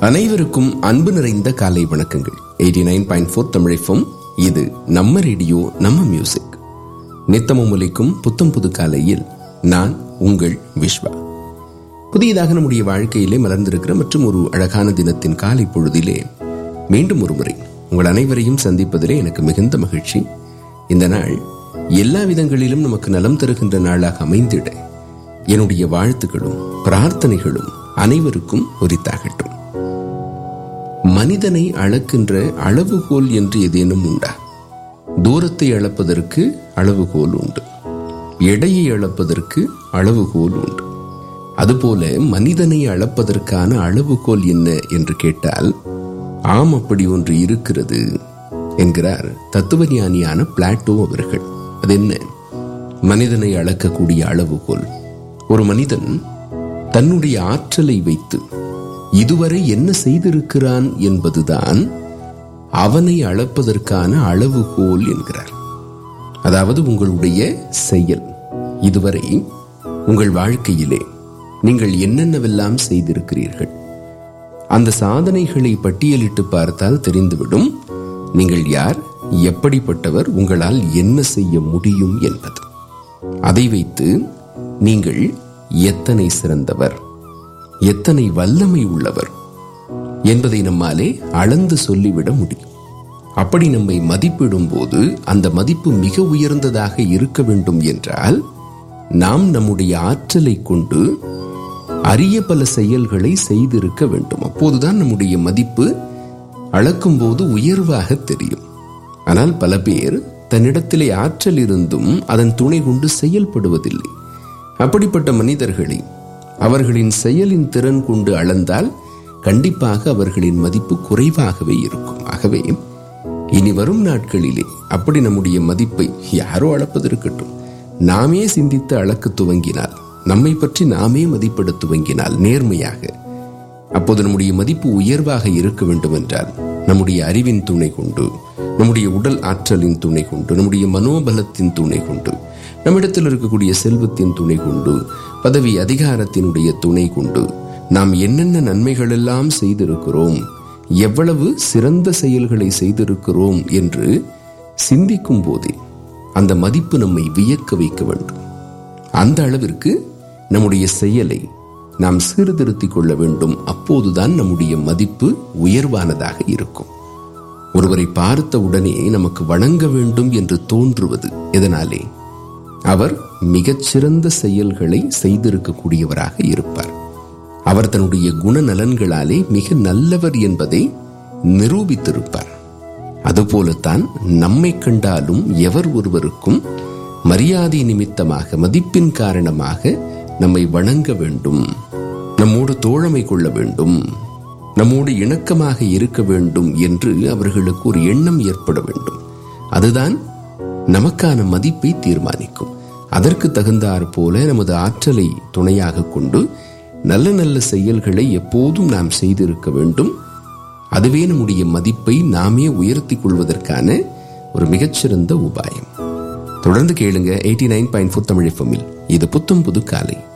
அனைவருக்கும் அன்பு நிறைந்த காலை வணக்கங்கள் எயிட்டி நைன் பாயிண்ட் ஃபோர் தமிழைஃபம் இது நம்ம ரேடியோ நம்ம மியூசிக் நித்தமும் ஒலிக்கும் புத்தம் புது காலையில் நான் உங்கள் விஸ்வா புதியதாக நம்முடைய வாழ்க்கையிலே மலர்ந்திருக்கிற மற்றும் ஒரு அழகான தினத்தின் காலை பொழுதிலே மீண்டும் ஒரு முறை உங்கள் அனைவரையும் சந்திப்பதிலே எனக்கு மிகுந்த மகிழ்ச்சி இந்த நாள் எல்லா விதங்களிலும் நமக்கு நலம் தருகின்ற நாளாக அமைந்திட என்னுடைய வாழ்த்துக்களும் பிரார்த்தனைகளும் அனைவருக்கும் உரித்தாகட்டும் மனிதனை அளக்கின்ற அளவுகோல் என்று ஏதேனும் உண்டா தூரத்தை அளப்பதற்கு அளவுகோல் உண்டு எடையை அளப்பதற்கு அளவுகோல் உண்டு அதுபோல மனிதனை அளப்பதற்கான அளவுகோல் என்ன என்று கேட்டால் ஆம் அப்படி ஒன்று இருக்கிறது என்கிறார் தத்துவஞானியான பிளாட்டோ அவர்கள் அது என்ன மனிதனை அளக்கக்கூடிய அளவுகோல் ஒரு மனிதன் தன்னுடைய ஆற்றலை வைத்து இதுவரை என்ன செய்திருக்கிறான் என்பதுதான் அவனை அளப்பதற்கான அளவுகோல் என்கிறார் அதாவது உங்களுடைய செயல் இதுவரை உங்கள் வாழ்க்கையிலே நீங்கள் என்னென்னவெல்லாம் செய்திருக்கிறீர்கள் அந்த சாதனைகளை பட்டியலிட்டு பார்த்தால் தெரிந்துவிடும் நீங்கள் யார் எப்படிப்பட்டவர் உங்களால் என்ன செய்ய முடியும் என்பது அதை வைத்து நீங்கள் எத்தனை சிறந்தவர் எத்தனை வல்லமை உள்ளவர் என்பதை நம்மாலே அளந்து சொல்லிவிட முடியும் அப்படி நம்மை மதிப்பிடும் போது அந்த மதிப்பு மிக உயர்ந்ததாக இருக்க வேண்டும் என்றால் நாம் நம்முடைய ஆற்றலை கொண்டு அரிய பல செயல்களை செய்திருக்க வேண்டும் அப்போதுதான் நம்முடைய மதிப்பு அளக்கும் போது உயர்வாக தெரியும் ஆனால் பல பேர் தன்னிடத்திலே ஆற்றல் இருந்தும் அதன் துணை கொண்டு செயல்படுவதில்லை அப்படிப்பட்ட மனிதர்களை அவர்களின் செயலின் திறன் கொண்டு அளந்தால் கண்டிப்பாக அவர்களின் மதிப்பு குறைவாகவே இருக்கும் ஆகவே இனி வரும் நாட்களிலே அப்படி நம்முடைய மதிப்பை யாரோ அளப்பதற்கட்டும் நாமே சிந்தித்து அளக்க துவங்கினால் நம்மை பற்றி நாமே மதிப்பிட துவங்கினால் நேர்மையாக அப்போது நம்முடைய மதிப்பு உயர்வாக இருக்க வேண்டும் என்றால் நம்முடைய அறிவின் துணை கொண்டு நம்முடைய உடல் ஆற்றலின் துணை கொண்டு நம்முடைய மனோபலத்தின் துணை கொண்டு நம்மிடத்தில் இருக்கக்கூடிய செல்வத்தின் துணை கொண்டு பதவி அதிகாரத்தினுடைய துணை கொண்டு நாம் என்னென்ன நன்மைகள் எல்லாம் செய்திருக்கிறோம் எவ்வளவு சிறந்த செயல்களை செய்திருக்கிறோம் என்று சிந்திக்கும் போதே அந்த மதிப்பு நம்மை வியக்க வைக்க வேண்டும் அந்த அளவிற்கு நம்முடைய செயலை நாம் சீர்திருத்திக் கொள்ள வேண்டும் அப்போதுதான் நம்முடைய மதிப்பு உயர்வானதாக இருக்கும் ஒருவரை பார்த்த உடனே நமக்கு வணங்க வேண்டும் என்று தோன்றுவது எதனாலே அவர் மிகச்சிறந்த செயல்களை செய்திருக்கக்கூடியவராக இருப்பார் அவர் தன்னுடைய குணநலன்களாலே மிக நல்லவர் என்பதை நிரூபித்திருப்பார் அதுபோலத்தான் நம்மை கண்டாலும் எவர் ஒருவருக்கும் மரியாதை நிமித்தமாக மதிப்பின் காரணமாக நம்மை வணங்க வேண்டும் நம்மோடு தோழமை கொள்ள வேண்டும் நம்மோடு இணக்கமாக இருக்க வேண்டும் என்று அவர்களுக்கு ஒரு எண்ணம் ஏற்பட வேண்டும் அதுதான் நமக்கான மதிப்பை தீர்மானிக்கும் அதற்கு தகுந்தாற் போல நமது ஆற்றலை துணையாக கொண்டு நல்ல நல்ல செயல்களை எப்போதும் நாம் செய்திருக்க வேண்டும் அதுவே நம்முடைய மதிப்பை நாமே உயர்த்திக் கொள்வதற்கான ஒரு மிகச்சிறந்த உபாயம் தொடர்ந்து கேளுங்க eighty nine point four Tamil இது புத்தம் புது காலை